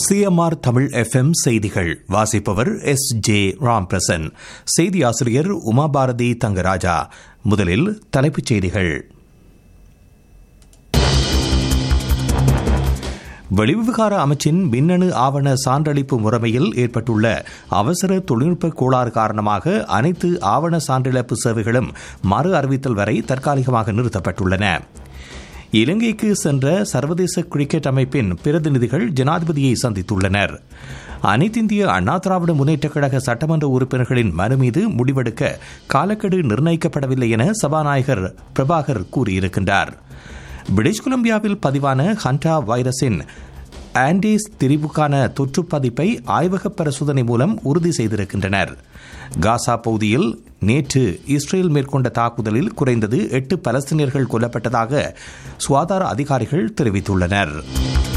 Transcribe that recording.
CMR Tamil FM செய்திகள் வாசிப்பவர் S J Ramprasan செய்தி ஆசிரியர் உமாபாரதி தங்கராஜா முதலில் தலைப்புச் செய்திகள் வெளிவிவகார அமைச்சின் மின்னணு ஆவண சான்றளிப்பு முறைமையில் ஏற்பட்டுள்ள அவசர தொழில்நுட்ப கோளாறு காரணமாக அனைத்து ஆவண சான்றிழப்பு சேவைகளும் மறு அறிவித்தல் வரை தற்காலிகமாக நிறுத்தப்பட்டுள்ளன இலங்கைக்கு சென்ற சர்வதேச கிரிக்கெட் அமைப்பின் பிரதிநிதிகள் ஜனாதிபதியை சந்தித்துள்ளனர் அனைத்திந்திய அண்ணா திராவிட முன்னேற்றக் கழக சட்டமன்ற உறுப்பினர்களின் மனு மீது முடிவெடுக்க காலக்கெடு நிர்ணயிக்கப்படவில்லை என சபாநாயகர் பிரபாகர் கூறியிருக்கின்றார் பிரிட்டிஷ் கொலம்பியாவில் பதிவான ஹண்டா வைரஸின் ஆண்டேஸ் திரிவுக்கான தொற்று பதிப்பை ஆய்வக பரிசோதனை மூலம் உறுதி செய்திருக்கின்றனர் காசா பகுதியில் நேற்று இஸ்ரேல் மேற்கொண்ட தாக்குதலில் குறைந்தது எட்டு பலஸ்தீனியர்கள் கொல்லப்பட்டதாக சுகாதார அதிகாரிகள் தெரிவித்துள்ளனர்